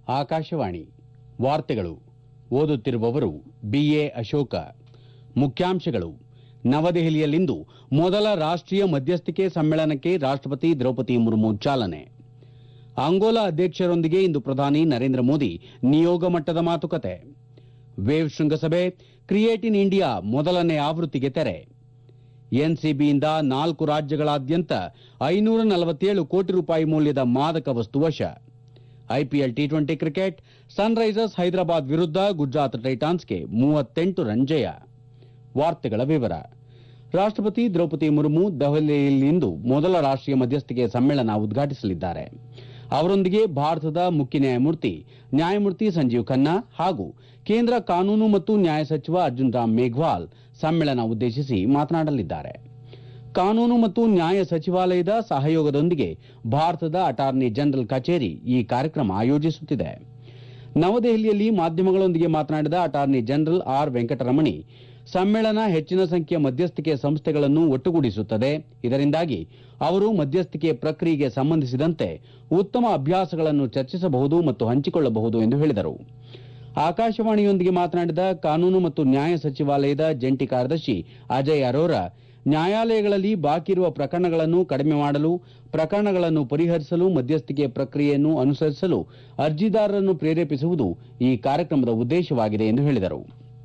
ಆಕಾಶವಾಣಿ ವಾರ್ತೆಗಳು ಓದುತ್ತಿರುವವರು ಬಿಎ ಅಶೋಕ ಮುಖ್ಯಾಂಶಗಳು ನವದೆಹಲಿಯಲ್ಲಿಂದು ಮೊದಲ ರಾಷ್ಟೀಯ ಮಧ್ಯಸ್ಥಿಕೆ ಸಮ್ಮೇಳನಕ್ಕೆ ರಾಷ್ಟಪತಿ ದ್ರೌಪದಿ ಮುರ್ಮು ಚಾಲನೆ ಅಂಗೋಲಾ ಅಧ್ಯಕ್ಷರೊಂದಿಗೆ ಇಂದು ಪ್ರಧಾನಿ ನರೇಂದ್ರ ಮೋದಿ ನಿಯೋಗ ಮಟ್ಟದ ಮಾತುಕತೆ ವೇವ್ ಶೃಂಗಸಭೆ ಕ್ರಿಯೇಟ್ ಇನ್ ಇಂಡಿಯಾ ಮೊದಲನೇ ಆವೃತ್ತಿಗೆ ತೆರೆ ಎನ್ಸಿಬಿಯಿಂದ ನಾಲ್ಕು ರಾಜ್ಯಗಳಾದ್ಯಂತ ಐನೂರ ನಲವತ್ತೇಳು ಕೋಟಿ ರೂಪಾಯಿ ಮೌಲ್ಯದ ಮಾದಕ ವಸ್ತು ವಶ IPL T twenty cricket Sunrisers Hyderabad ವಿರುದ್ಧ ಗುಜರಾತ್ ಟೈಟಾನ್ಸ್ಗೆ ಮೂವತ್ತೆಂಟು ರನ್ ಜಯ ವಾರ್ತೆಗಳ ವಿವರ ರಾಷ್ಟಪತಿ ದ್ರೌಪದಿ ಮುರ್ಮು ದೆಹಲಿಯಲ್ಲಿಂದು ಮೊದಲ ರಾಷ್ಟೀಯ ಮಧ್ಯಸ್ಥಿಕೆ ಸಮ್ಮೇಳನ ಉದ್ಘಾಟಿಸಲಿದ್ದಾರೆ ಅವರೊಂದಿಗೆ ಭಾರತದ ಮುಖ್ಯ ನ್ಯಾಯಮೂರ್ತಿ ನ್ಯಾಯಮೂರ್ತಿ ಸಂಜೀವ್ ಖನ್ನಾ ಹಾಗೂ ಕೇಂದ್ರ ಕಾನೂನು ಮತ್ತು ನ್ಯಾಯ ಸಚಿವ ಅರ್ಜುನ್ ರಾಮ್ ಮೇಘ್ವಾಲ್ ಸಮ್ಮೇಳನ ಉದ್ದೇಶಿಸಿ ಮಾತನಾಡಲಿದ್ದಾರೆ ಕಾನೂನು ಮತ್ತು ನ್ಯಾಯ ಸಚಿವಾಲಯದ ಸಹಯೋಗದೊಂದಿಗೆ ಭಾರತದ ಅಟಾರ್ನಿ ಜನರಲ್ ಕಚೇರಿ ಈ ಕಾರ್ಯಕ್ರಮ ಆಯೋಜಿಸುತ್ತಿದೆ ನವದೆಹಲಿಯಲ್ಲಿ ಮಾಧ್ಯಮಗಳೊಂದಿಗೆ ಮಾತನಾಡಿದ ಅಟಾರ್ನಿ ಜನರಲ್ ಆರ್ ವೆಂಕಟರಮಣಿ ಸಮ್ಮೇಳನ ಹೆಚ್ಚಿನ ಸಂಖ್ಯೆಯ ಮಧ್ಯಸ್ಥಿಕೆ ಸಂಸ್ಥೆಗಳನ್ನು ಒಟ್ಟುಗೂಡಿಸುತ್ತದೆ ಇದರಿಂದಾಗಿ ಅವರು ಮಧ್ಯಸ್ಥಿಕೆ ಪ್ರಕ್ರಿಯೆಗೆ ಸಂಬಂಧಿಸಿದಂತೆ ಉತ್ತಮ ಅಭ್ಯಾಸಗಳನ್ನು ಚರ್ಚಿಸಬಹುದು ಮತ್ತು ಹಂಚಿಕೊಳ್ಳಬಹುದು ಎಂದು ಹೇಳಿದರು ಆಕಾಶವಾಣಿಯೊಂದಿಗೆ ಮಾತನಾಡಿದ ಕಾನೂನು ಮತ್ತು ನ್ಯಾಯ ಸಚಿವಾಲಯದ ಜಂಟಿ ಕಾರ್ಯದರ್ಶಿ ಅಜಯ್ ಅರೋರಾ ನ್ಯಾಯಾಲಯಗಳಲ್ಲಿ ಬಾಕಿ ಇರುವ ಪ್ರಕರಣಗಳನ್ನು ಕಡಿಮೆ ಮಾಡಲು ಪ್ರಕರಣಗಳನ್ನು ಪರಿಹರಿಸಲು ಮಧ್ಯಸ್ಥಿಕೆ ಪ್ರಕ್ರಿಯೆಯನ್ನು ಅನುಸರಿಸಲು ಅರ್ಜಿದಾರರನ್ನು ಪ್ರೇರೇಪಿಸುವುದು ಈ ಕಾರ್ಯಕ್ರಮದ ಉದ್ದೇಶವಾಗಿದೆ ಎಂದು ಹೇಳಿದರು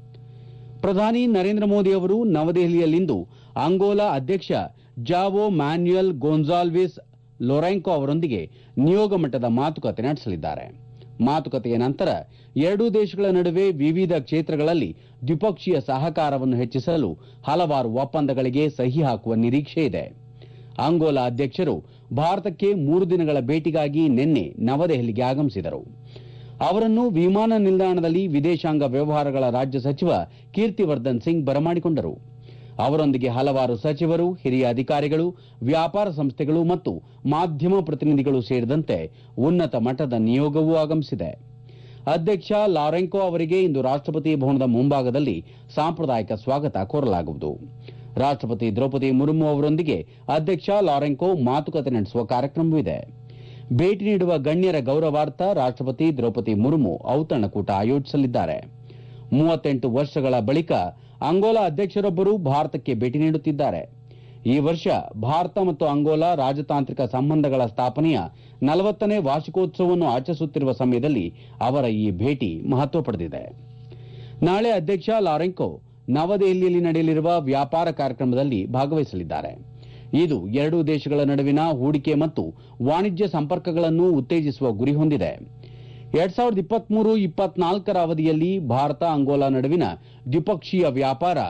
ಪ್ರಧಾನಿ ನರೇಂದ್ರ ಮೋದಿ ಅವರು ನವದೆಹಲಿಯಲ್ಲಿಂದು ಅಂಗೋಲಾ ಅಧ್ಯಕ್ಷ ಜಾವೋ ಮ್ಯಾನ್ಯುಯಲ್ ಗೋನ್ಸಾಲ್ವಿಸ್ ಲೊರೈಂಕೊ ಅವರೊಂದಿಗೆ ನಿಯೋಗ ಮಟ್ಟದ ಮಾತುಕತೆ ನಡೆಸಲಿದ್ದಾರೆ ಮಾತುಕತೆಯ ನಂತರ ಎರಡೂ ದೇಶಗಳ ನಡುವೆ ವಿವಿಧ ಕ್ಷೇತ್ರಗಳಲ್ಲಿ ದ್ವಿಪಕ್ಷೀಯ ಸಹಕಾರವನ್ನು ಹೆಚ್ಚಿಸಲು ಹಲವಾರು ಒಪ್ಪಂದಗಳಿಗೆ ಸಹಿ ಹಾಕುವ ನಿರೀಕ್ಷೆ ಇದೆ ಅಂಗೋಲಾ ಅಧ್ಯಕ್ಷರು ಭಾರತಕ್ಕೆ ಮೂರು ದಿನಗಳ ಭೇಟಿಗಾಗಿ ನಿನ್ನೆ ನವದೆಹಲಿಗೆ ಆಗಮಿಸಿದರು ಅವರನ್ನು ವಿಮಾನ ನಿಲ್ದಾಣದಲ್ಲಿ ವಿದೇಶಾಂಗ ವ್ಯವಹಾರಗಳ ರಾಜ್ಯ ಸಚಿವ ಕೀರ್ತಿವರ್ಧನ್ ಸಿಂಗ್ ಬರಮಾಡಿಕೊಂಡರು ಅವರೊಂದಿಗೆ ಹಲವಾರು ಸಚಿವರು ಹಿರಿಯ ಅಧಿಕಾರಿಗಳು ವ್ಯಾಪಾರ ಸಂಸ್ಥೆಗಳು ಮತ್ತು ಮಾಧ್ಯಮ ಪ್ರತಿನಿಧಿಗಳು ಸೇರಿದಂತೆ ಉನ್ನತ ಮಟ್ಟದ ನಿಯೋಗವೂ ಆಗಮಿಸಿದೆ ಅಧ್ಯಕ್ಷ ಲಾರೆಂಕೊ ಅವರಿಗೆ ಇಂದು ರಾಷ್ಟಪತಿ ಭವನದ ಮುಂಭಾಗದಲ್ಲಿ ಸಾಂಪ್ರದಾಯಿಕ ಸ್ವಾಗತ ಕೋರಲಾಗುವುದು ರಾಷ್ಟಪತಿ ದ್ರೌಪದಿ ಮುರ್ಮು ಅವರೊಂದಿಗೆ ಅಧ್ಯಕ್ಷ ಲಾರೆಂಕೊ ಮಾತುಕತೆ ನಡೆಸುವ ಕಾರ್ಯಕ್ರಮವಿದೆ ಭೇಟಿ ನೀಡುವ ಗಣ್ಯರ ಗೌರವಾರ್ಥ ರಾಷ್ಟಪತಿ ದ್ರೌಪದಿ ಮುರ್ಮು ಔತಣಕೂಟ ಆಯೋಜಿಸಲಿದ್ದಾರೆ ಮೂವತ್ತೆಂಟು ವರ್ಷಗಳ ಬಳಿಕ ಅಂಗೋಲಾ ಅಧ್ಯಕ್ಷರೊಬ್ಬರು ಭಾರತಕ್ಕೆ ಭೇಟಿ ನೀಡುತ್ತಿದ್ದಾರೆ ಈ ವರ್ಷ ಭಾರತ ಮತ್ತು ಅಂಗೋಲಾ ರಾಜತಾಂತ್ರಿಕ ಸಂಬಂಧಗಳ ಸ್ಥಾಪನೆಯ ನಲವತ್ತನೇ ವಾರ್ಷಿಕೋತ್ಸವವನ್ನು ಆಚರಿಸುತ್ತಿರುವ ಸಮಯದಲ್ಲಿ ಅವರ ಈ ಭೇಟಿ ಮಹತ್ವ ಪಡೆದಿದೆ ನಾಳೆ ಅಧ್ಯಕ್ಷ ಲಾರೆಂಕೊ ನವದೆಹಲಿಯಲ್ಲಿ ನಡೆಯಲಿರುವ ವ್ಯಾಪಾರ ಕಾರ್ಯಕ್ರಮದಲ್ಲಿ ಭಾಗವಹಿಸಲಿದ್ದಾರೆ ಇದು ಎರಡೂ ದೇಶಗಳ ನಡುವಿನ ಹೂಡಿಕೆ ಮತ್ತು ವಾಣಿಜ್ಯ ಸಂಪರ್ಕಗಳನ್ನು ಉತ್ತೇಜಿಸುವ ಗುರಿ ಹೊಂದಿದೆ ಎರಡ್ ಸಾವಿರದ ಇಪ್ಪತ್ಮೂರು ಇಪ್ಪತ್ನಾಲ್ಕರ ಅವಧಿಯಲ್ಲಿ ಭಾರತ ಅಂಗೋಲಾ ನಡುವಿನ ದ್ವಿಪಕ್ಷೀಯ ವ್ಯಾಪಾರ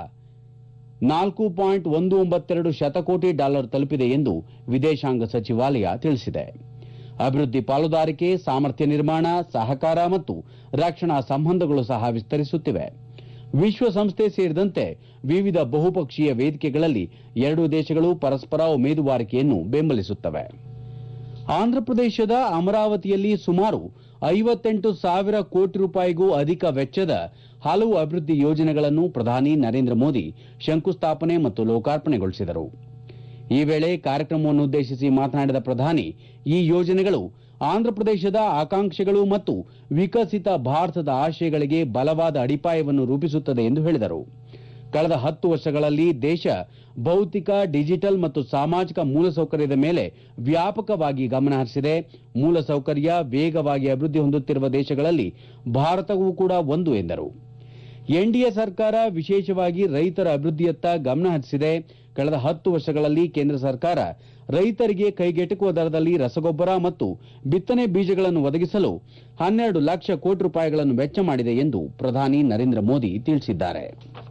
ನಾಲ್ಕು ಪಾಯಿಂಟ್ ಒಂದು ಒಂಬತ್ತೆರಡು ಶತಕೋಟಿ ಡಾಲರ್ ತಲುಪಿದೆ ಎಂದು ವಿದೇಶಾಂಗ ಸಚಿವಾಲಯ ತಿಳಿಸಿದೆ ಅಭಿವೃದ್ಧಿ ಪಾಲುದಾರಿಕೆ ಸಾಮರ್ಥ್ಯ ನಿರ್ಮಾಣ ಸಹಕಾರ ಮತ್ತು ರಕ್ಷಣಾ ಸಂಬಂಧಗಳು ಸಹ ವಿಸ್ತರಿಸುತ್ತಿವೆ ವಿಶ್ವಸಂಸ್ಥೆ ಸೇರಿದಂತೆ ವಿವಿಧ ಬಹುಪಕ್ಷೀಯ ವೇದಿಕೆಗಳಲ್ಲಿ ಎರಡೂ ದೇಶಗಳು ಪರಸ್ಪರ ಉಮೇದುವಾರಿಕೆಯನ್ನು ಬೆಂಬಲಿಸುತ್ತವೆ ಆಂಧ್ರಪ್ರದೇಶದ ಅಮರಾವತಿಯಲ್ಲಿ ಸುಮಾರು ಐವತ್ತೆಂಟು ಸಾವಿರ ಕೋಟಿ ರೂಪಾಯಿಗೂ ಅಧಿಕ ವೆಚ್ಚದ ಹಲವು ಅಭಿವೃದ್ಧಿ ಯೋಜನೆಗಳನ್ನು ಪ್ರಧಾನಿ ನರೇಂದ್ರ ಮೋದಿ ಶಂಕುಸ್ಥಾಪನೆ ಮತ್ತು ಲೋಕಾರ್ಪಣೆಗೊಳಿಸಿದರು ಈ ವೇಳೆ ಕಾರ್ಯಕ್ರಮವನ್ನುದ್ದೇಶಿಸಿ ಮಾತನಾಡಿದ ಪ್ರಧಾನಿ ಈ ಯೋಜನೆಗಳು ಆಂಧ್ರಪ್ರದೇಶದ ಆಕಾಂಕ್ಷೆಗಳು ಮತ್ತು ವಿಕಸಿತ ಭಾರತದ ಆಶಯಗಳಿಗೆ ಬಲವಾದ ಅಡಿಪಾಯವನ್ನು ರೂಪಿಸುತ್ತದೆ ಎಂದು ಹೇಳಿದರು ಕಳೆದ ಹತ್ತು ವರ್ಷಗಳಲ್ಲಿ ದೇಶ ಭೌತಿಕ ಡಿಜಿಟಲ್ ಮತ್ತು ಸಾಮಾಜಿಕ ಮೂಲಸೌಕರ್ಯದ ಮೇಲೆ ವ್ಯಾಪಕವಾಗಿ ಗಮನ ಹರಿಸಿದೆ ಮೂಲಸೌಕರ್ಯ ವೇಗವಾಗಿ ಅಭಿವೃದ್ಧಿ ಹೊಂದುತ್ತಿರುವ ದೇಶಗಳಲ್ಲಿ ಭಾರತವೂ ಕೂಡ ಒಂದು ಎಂದರು ಎನ್ಡಿಎ ಸರ್ಕಾರ ವಿಶೇಷವಾಗಿ ರೈತರ ಅಭಿವೃದ್ಧಿಯತ್ತ ಗಮನ ಹರಿಸಿದೆ ಕಳೆದ ಹತ್ತು ವರ್ಷಗಳಲ್ಲಿ ಕೇಂದ್ರ ಸರ್ಕಾರ ರೈತರಿಗೆ ಕೈಗೆಟುಕುವ ದರದಲ್ಲಿ ರಸಗೊಬ್ಬರ ಮತ್ತು ಬಿತ್ತನೆ ಬೀಜಗಳನ್ನು ಒದಗಿಸಲು ಹನ್ನೆರಡು ಲಕ್ಷ ಕೋಟಿ ರೂಪಾಯಿಗಳನ್ನು ವೆಚ್ಚ ಮಾಡಿದೆ ಎಂದು ಪ್ರಧಾನಿ ನರೇಂದ್ರ ಮೋದಿ ತಿಳಿಸಿದ್ದಾರೆ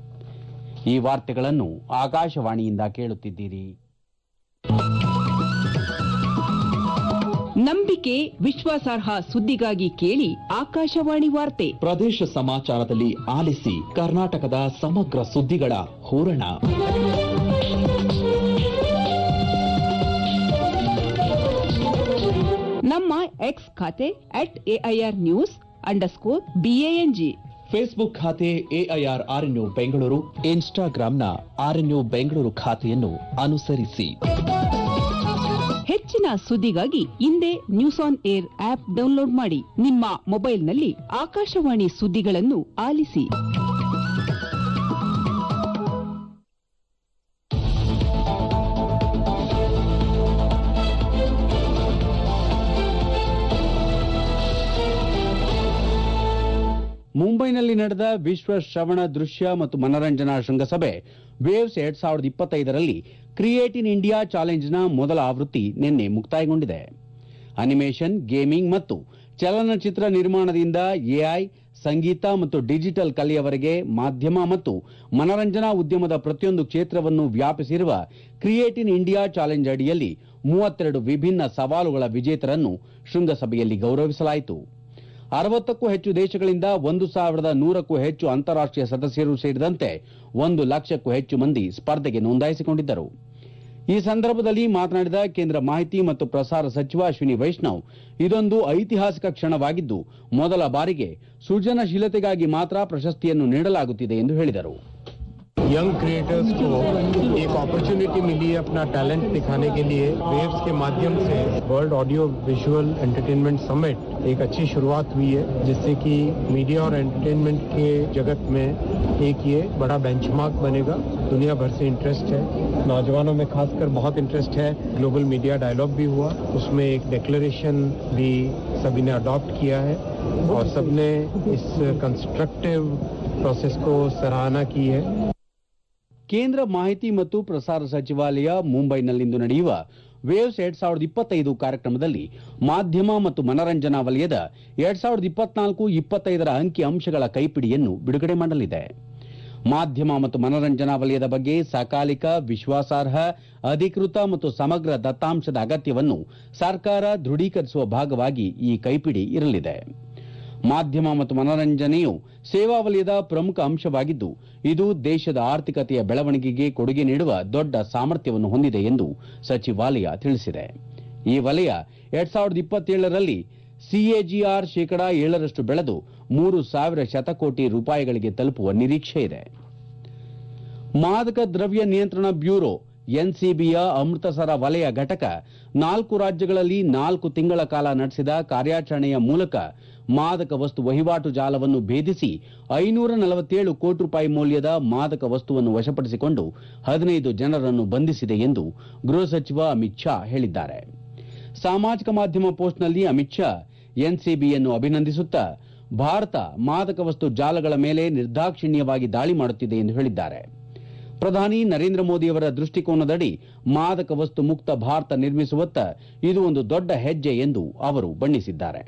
ಈ ವಾರ್ತೆಗಳನ್ನು ಆಕಾಶವಾಣಿಯಿಂದ ಕೇಳುತ್ತಿದ್ದೀರಿ ನಂಬಿಕೆ ವಿಶ್ವಾಸಾರ್ಹ ಸುದ್ದಿಗಾಗಿ ಕೇಳಿ ಆಕಾಶವಾಣಿ ವಾರ್ತೆ ಪ್ರದೇಶ ಸಮಾಚಾರದಲ್ಲಿ ಆಲಿಸಿ ಕರ್ನಾಟಕದ ಸಮಗ್ರ ಸುದ್ದಿಗಳ ಹೂರಣ ನಮ್ಮ ಎಕ್ಸ್ ಖಾತೆ at AIR news underscore B A N G Facebook ಖಾತೆ ಎಐಆರ್ ಆರ್ಎನ್ಯು ಬೆಂಗಳೂರು ಇನ್ಸ್ಟಾಗ್ರಾಂನ ಆರ್ಎನ್ಯು ಬೆಂಗಳೂರು ಖಾತೆಯನ್ನು ಅನುಸರಿಸಿ ಹೆಚ್ಚು ಹೆಚ್ಚಿನ ಸುದ್ದಿಗಾಗಿ ಹಿಂದೆ news on air app download ಮಾಡಿ ನಿಮ್ಮ ಮೊಬೈಲ್ನಲ್ಲಿ ಆಕಾಶವಾಣಿ ಸುದ್ದಿಗಳನ್ನು ಆಲಿಸಿ ಮುಂಬೈನಲ್ಲಿ ನಡೆದ ವಿಶ್ವ ಶ್ರವಣ ದೃಶ್ಯ ಮತ್ತು ಮನರಂಜನಾ ಶೃಂಗಸಭೆ ವೇವ್ಸ್ ಎರಡ್ ಸಾವಿರದ ಇಪ್ಪತ್ತೈದರಲ್ಲಿ ಕ್ರಿಯೇಟ್ ಇನ್ ಇಂಡಿಯಾ ಚಾಲೆಂಜ್ನ ಮೊದಲ ಆವೃತ್ತಿ ನಿನ್ನೆ ಮುಕ್ತಾಯಗೊಂಡಿದೆ ಅನಿಮೇಷನ್ ಗೇಮಿಂಗ್ ಮತ್ತು ಚಲನಚಿತ್ರ ನಿರ್ಮಾಣದಿಂದ ಎಐ ಸಂಗೀತ ಮತ್ತು ಡಿಜಿಟಲ್ ಕಲೆಯವರೆಗೆ ಮಾಧ್ಯಮ ಮತ್ತು ಮನರಂಜನಾ ಉದ್ಯಮದ ಪ್ರತಿಯೊಂದು ಕ್ಷೇತ್ರವನ್ನು ವ್ಯಾಪಿಸಿರುವ ಕ್ರಿಯೇಟ್ ಇನ್ ಇಂಡಿಯಾ ಚಾಲೆಂಜ್ ಅಡಿಯಲ್ಲಿ ಮೂವತ್ತೆರಡು ವಿಭಿನ್ನ ಸವಾಲುಗಳ ವಿಜೇತರನ್ನು ಶೃಂಗಸಭೆಯಲ್ಲಿ ಗೌರವಿಸಲಾಯಿತು ಅರವತ್ತಕ್ಕೂ ಹೆಚ್ಚು ದೇಶಗಳಿಂದ ಒಂದು ಸಾವಿರದ ನೂರಕ್ಕೂ ಹೆಚ್ಚು ಅಂತಾರಾಷ್ಟೀಯ ಸದಸ್ಯರು ಸೇರಿದಂತೆ ಒಂದು ಲಕ್ಷಕ್ಕೂ ಹೆಚ್ಚು ಮಂದಿ ಸ್ಪರ್ಧೆಗೆ ನೋಂದಾಯಿಸಿಕೊಂಡಿದ್ದರು ಈ ಸಂದರ್ಭದಲ್ಲಿ ಮಾತನಾಡಿದ ಕೇಂದ್ರ ಮಾಹಿತಿ ಮತ್ತು ಪ್ರಸಾರ ಸಚಿವ ಅಶ್ವಿನಿ ವೈಷ್ಣವ್ ಇದೊಂದು ಐತಿಹಾಸಿಕ ಕ್ಷಣವಾಗಿದ್ದು ಮೊದಲ ಬಾರಿಗೆ ಸೃಜನಶೀಲತೆಗಾಗಿ ಮಾತ್ರ ಪ್ರಶಸ್ತಿಯನ್ನು ನೀಡಲಾಗುತ್ತಿದೆ ಎಂದು ಹೇಳಿದರು यंग क्रिएटर्स को एक अपॉर्चुनिटी मिली है अपना टैलेंट दिखाने के लिए वेव्स के माध्यम से world audio visual entertainment summit एक अच्छी शुरुआत हुई है जिससे कि मीडिया और एंटरटेनमेंट के जगत में एक ये बड़ा बेंचमार्क बनेगा दुनिया भर से इंटरेस्ट है नौजवानों में खासकर बहुत इंटरेस्ट है ग्लोबल मीडिया डायलॉग भी हुआ उसमें एक डिक्लेरेशन भी सभी ने अडॉप्ट किया है और सबने इस कंस्ट्रक्टिव प्रोसेस को सराहना की है ಕೇಂದ್ರ ಮಾಹಿತಿ ಮತ್ತು ಪ್ರಸಾರ ಸಚಿವಾಲಯ ಮುಂಬೈನಲ್ಲಿಂದು ನಡೆಯುವ ವೇವ್ಸ್ ಎರಡ್ ಸಾವಿರದ ಇಪ್ಪತ್ತೈದು ಕಾರ್ಯಕ್ರಮದಲ್ಲಿ ಮಾಧ್ಯಮ ಮತ್ತು ಮನರಂಜನಾ ವಲಯದ ಎರಡ್ ಸಾವಿರದ ಇಪ್ಪತ್ನಾಲ್ಕು ಇಪ್ಪತ್ತೈದರ ಅಂಕಿ ಅಂಶಗಳ ಕೈಪಿಡಿಯನ್ನು ಬಿಡುಗಡೆ ಮಾಡಲಿದೆ ಮಾಧ್ಯಮ ಮತ್ತು ಮನರಂಜನಾ ವಲಯದ ಬಗ್ಗೆ ಸಕಾಲಿಕ ವಿಶ್ವಾಸಾರ್ಹ ಅಧಿಕೃತ ಮತ್ತು ಸಮಗ್ರ ದತ್ತಾಂಶದ ಅಗತ್ಯವನ್ನು ಸರ್ಕಾರ ದೃಢೀಕರಿಸುವ ಭಾಗವಾಗಿ ಈ ಕೈಪಿಡಿ ಇರಲಿದೆ ಮಾಧ್ಯಮ ಮತ್ತು ಮನರಂಜನೆಯು ಸೇವಾ ವಲಯದ ಪ್ರಮುಖ ಅಂಶವಾಗಿದ್ದು ಇದು ದೇಶದ ಆರ್ಥಿಕತೆಯ ಬೆಳವಣಿಗೆಗೆ ಕೊಡುಗೆ ನೀಡುವ ದೊಡ್ಡ ಸಾಮರ್ಥ್ಯವನ್ನು ಹೊಂದಿದೆ ಎಂದು ಸಚಿವಾಲಯ ತಿಳಿಸಿದೆ ಈ ವಲಯ ಎರಡ್ ಸಾವಿರದ ಇಪ್ಪತ್ತೇಳರಲ್ಲಿ ಸಿಎಜಿಆರ್ ಶೇಕಡ ಏಳರಷ್ಟು ಬೆಳೆದು ಮೂರು ಸಾವಿರ ಶತಕೋಟಿ ರೂಪಾಯಿಗಳಿಗೆ ತಲುಪುವ ನಿರೀಕ್ಷೆ ಇದೆ ಮಾದಕ ದ್ರವ್ಯ ನಿಯಂತ್ರಣ ಬ್ಯೂರೋ ಎನ್ಸಿಬಿಯ ಅಮೃತಸರ ವಲಯ ಘಟಕ ನಾಲ್ಕು ರಾಜ್ಯಗಳಲ್ಲಿ ನಾಲ್ಕು ತಿಂಗಳ ಕಾಲ ನಡೆಸಿದ ಕಾರ್ಯಾಚರಣೆಯ ಮೂಲಕ ಮಾದಕ ವಸ್ತು ವಹಿವಾಟು ಜಾಲವನ್ನು ಭೇದಿಸಿ ಐನೂರ ನಲವತ್ತೇಳು ಕೋಟಿ ರೂಪಾಯಿ ಮೌಲ್ಯದ ಮಾದಕ ವಸ್ತುವನ್ನು ವಶಪಡಿಸಿಕೊಂಡು ಹದಿನೈದು ಜನರನ್ನು ಬಂಧಿಸಿದೆ ಎಂದು ಗೃಹ ಸಚಿವ ಅಮಿತ್ ಶಾ ಹೇಳಿದ್ದಾರೆ ಸಾಮಾಜಿಕ ಮಾಧ್ಯಮ ಪೋಸ್ಟ್ನಲ್ಲಿ ಅಮಿತ್ ಶಾ ಎನ್ಸಿಬಿಯನ್ನು ಅಭಿನಂದಿಸುತ್ತಾ ಭಾರತ ಮಾದಕ ವಸ್ತು ಜಾಲಗಳ ಮೇಲೆ ನಿರ್ದಾಕ್ಷಿಣ್ಯವಾಗಿ ದಾಳಿ ಮಾಡುತ್ತಿದೆ ಎಂದು ಹೇಳಿದ್ದಾರೆ ಪ್ರಧಾನಿ ನರೇಂದ್ರ ಮೋದಿಯವರ ದೃಷ್ಟಿಕೋನದಡಿ ಮಾದಕ ವಸ್ತು ಮುಕ್ತ ಭಾರತ ನಿರ್ಮಿಸುವತ್ತ ಇದು ಒಂದು ದೊಡ್ಡ ಹೆಜ್ಜೆ ಎಂದು ಅವರು ಬಣ್ಣಿಸಿದ್ದಾರೆ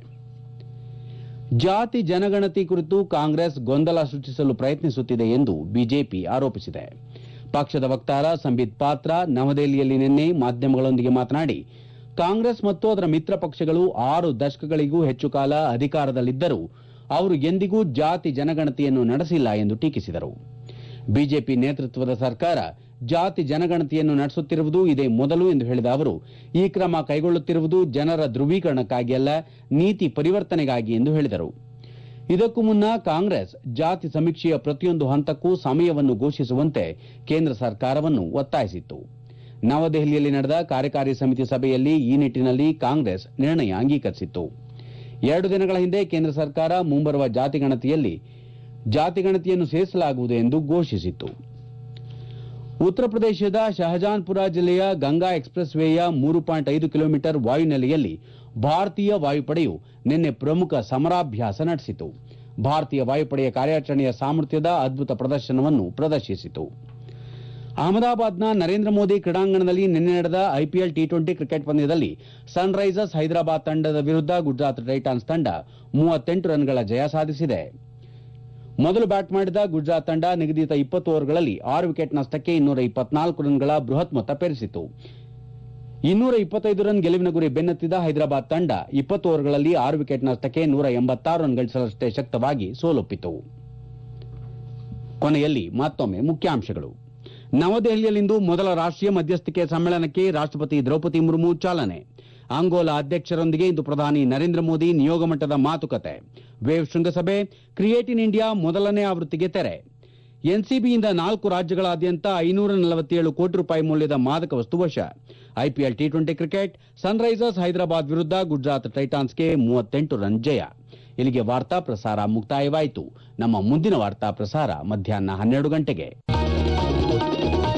ಜಾತಿ ಜನಗಣತಿ ಕುರಿತು ಕಾಂಗ್ರೆಸ್ ಗೊಂದಲ ಸೃಷ್ಟಿಸಲು ಪ್ರಯತ್ನಿಸುತ್ತಿದೆ ಎಂದು ಬಿಜೆಪಿ ಆರೋಪಿಸಿದೆ ಪಕ್ಷದ ವಕ್ತಾರ ಸಂಬಿತ್ ಪಾತ್ರ ನವದೆಹಲಿಯಲ್ಲಿ ನಿನ್ನೆ ಮಾಧ್ಯಮಗಳೊಂದಿಗೆ ಮಾತನಾಡಿ ಕಾಂಗ್ರೆಸ್ ಮತ್ತು ಅದರ ಮಿತ್ರ ಪಕ್ಷಗಳು ಆರು ದಶಕಗಳಿಗೂ ಹೆಚ್ಚು ಕಾಲ ಅಧಿಕಾರದಲ್ಲಿದ್ದರೂ ಅವರು ಎಂದಿಗೂ ಜಾತಿ ಜನಗಣತಿಯನ್ನು ನಡೆಸಿಲ್ಲ ಎಂದು ಟೀಕಿಸಿದರು ಬಿಜೆಪಿ ನೇತೃತ್ವದ ಸರ್ಕಾರ ಜಾತಿ ಜನಗಣತಿಯನ್ನು ನಡೆಸುತ್ತಿರುವುದು ಇದೇ ಮೊದಲು ಎಂದು ಹೇಳಿದ ಅವರು ಈ ಕ್ರಮ ಕೈಗೊಳ್ಳುತ್ತಿರುವುದು ಜನರ ಧ್ರುವೀಕರಣಕ್ಕಾಗಿ ಅಲ್ಲ ನೀತಿ ಪರಿವರ್ತನೆಗಾಗಿ ಎಂದು ಹೇಳಿದರು ಇದಕ್ಕೂ ಮುನ್ನ ಕಾಂಗ್ರೆಸ್ ಜಾತಿ ಸಮೀಕ್ಷೆಯ ಪ್ರತಿಯೊಂದು ಹಂತಕ್ಕೂ ಸಮಯವನ್ನು ಘೋಷಿಸುವಂತೆ ಕೇಂದ್ರ ಸರ್ಕಾರವನ್ನು ಒತ್ತಾಯಿಸಿತ್ತು ನವದೆಹಲಿಯಲ್ಲಿ ನಡೆದ ಕಾರ್ಯಕಾರಿ ಸಮಿತಿ ಸಭೆಯಲ್ಲಿ ಈ ನಿಟ್ಟಿನಲ್ಲಿ ಕಾಂಗ್ರೆಸ್ ನಿರ್ಣಯ ಅಂಗೀಕರಿಸಿತ್ತು ಎರಡು ದಿನಗಳ ಹಿಂದೆ ಕೇಂದ್ರ ಸರ್ಕಾರ ಮುಂಬರುವ ಜಾತಿಗಣತಿಯಲ್ಲಿ ಜಾತಿಗಣತಿಯನ್ನು ಸೇರಿಸಲಾಗುವುದು ಎಂದು ಘೋಷಿಸಿತ್ತು ಉತ್ತರ ಪ್ರದೇಶದ ಶಹಜಾನ್ಪುರ ಜಿಲ್ಲೆಯ ಗಂಗಾ ಎಕ್ಸ್ಪ್ರೆಸ್ ವೇಯ ಮೂರು ಪಾಯಿಂಟ್ ಐದು ಕಿಲೋಮೀಟರ್ ವಾಯುನೆಲೆಯಲ್ಲಿ ಭಾರತೀಯ ವಾಯುಪಡೆಯು ನಿನ್ನೆ ಪ್ರಮುಖ ಸಮರಾಭ್ಯಾಸ ನಡೆಸಿತು ಭಾರತೀಯ ವಾಯುಪಡೆಯ ಕಾರ್ಯಾಚರಣೆಯ ಸಾಮರ್ಥ್ಯದ ಅದ್ಭುತ ಪ್ರದರ್ಶನವನ್ನು ಪ್ರದರ್ಶಿಸಿತು ಅಹಮದಾಬಾದ್ನ ನರೇಂದ್ರ ಮೋದಿ ಕ್ರೀಡಾಂಗಣದಲ್ಲಿ ನಿನ್ನೆ ನಡೆದ ಐಪಿಎಲ್ ಟಿ ಟ್ವೆಂಟಿ ಕ್ರಿಕೆಟ್ ಪಂದ್ಯದಲ್ಲಿ ಸನ್ ರೈಸರ್ಸ್ ಹೈದರಾಬಾದ್ ತಂಡದ ವಿರುದ್ಧ ಗುಜರಾತ್ ಟೈಟಾನ್ಸ್ ತಂಡ ಮೂವತ್ತೆಂಟು ರನ್ಗಳ ಜಯ ಸಾಧಿಸಿದೆ ಮೊದಲು ಬ್ಯಾಟ್ ಮಾಡಿದ ಗುಜರಾತ್ ತಂಡ ನಿಗದಿತ ಇಪ್ಪತ್ತು ಓವರ್ಗಳಲ್ಲಿ ಆರು ವಿಕೆಟ್ ನಷ್ಟಕ್ಕೆ ಇನ್ನೂರ ಇಪ್ಪತ್ನಾಲ್ಕು ರನ್ಗಳ ಬೃಹತ್ ಮೊತ್ತ ಪೇರಿಸಿತು ಇನ್ನೂರ ಇಪ್ಪತ್ತೈದು ರನ್ ಗೆಲುವಿನ ಗುರಿ ಬೆನ್ನತ್ತಿದ ಹೈದರಾಬಾದ್ ತಂಡ ಇಪ್ಪತ್ತು ಓವರ್ಗಳಲ್ಲಿ ಆರು ವಿಕೆಟ್ ನಷ್ಟಕ್ಕೆ ನೂರ ಎಂಬತ್ತಾರು ರನ್ ಗಳಿಸಲಷ್ಟೇ ಶಕ್ತವಾಗಿ ಸೋಲೊಪ್ಪಿತು ಕೊನೆಯಲ್ಲಿ ಮತ್ತೊಮ್ಮೆ ಮುಖ್ಯಾಂಶಗಳು ನವದೆಹಲಿಯಲ್ಲಿಂದು ಮೊದಲ ರಾಷ್ಟೀಯ ಮಧ್ಯಸ್ಥಿಕೆ ಸಮ್ಮೇಳನಕ್ಕೆ ರಾಷ್ಟಪತಿ ದ್ರೌಪದಿ ಮುರ್ಮು ಚಾಲನೆ ಅಂಗೋಲಾ ಅಧ್ಯಕ್ಷರೊಂದಿಗೆ ಇಂದು ಪ್ರಧಾನಿ ನರೇಂದ್ರ ಮೋದಿ ನಿಯೋಗ ಮಟ್ಟದ ಮಾತುಕತೆ ವೇವ್ ಶೃಂಗಸಭೆ ಕ್ರಿಯೇಟ್ ಇನ್ ಇಂಡಿಯಾ ಮೊದಲನೇ ಆವೃತ್ತಿಗೆ ತೆರೆ ಎನ್ಸಿಬಿಯಿಂದ ನಾಲ್ಕು ರಾಜ್ಯಗಳಾದ್ಯಂತ ಐನೂರ ನಲವತ್ತೇಳು ಕೋಟಿ ರೂಪಾಯಿ ಮೌಲ್ಯದ ಮಾದಕ ವಸ್ತು ವಶ IPL T twenty cricket Sunrisers Hyderabad ವಿರುದ್ಧ ಗುಜರಾತ್ ಟೈಟಾನ್ಸ್ಗೆ ಮೂವತ್ತೆಂಟು ರನ್ ಜಯ ಇಲ್ಲಿಗೆ ವಾರ್ತಾ ಪ್ರಸಾರ ಮುಕ್ತಾಯವಾಯಿತು ನಮ್ಮ ಮುಂದಿನ ವಾರ್ತಾ ಪ್ರಸಾರ ಮಧ್ಯಾಹ್ನ ಹನ್ನೆರಡು ಗಂಟೆಗೆ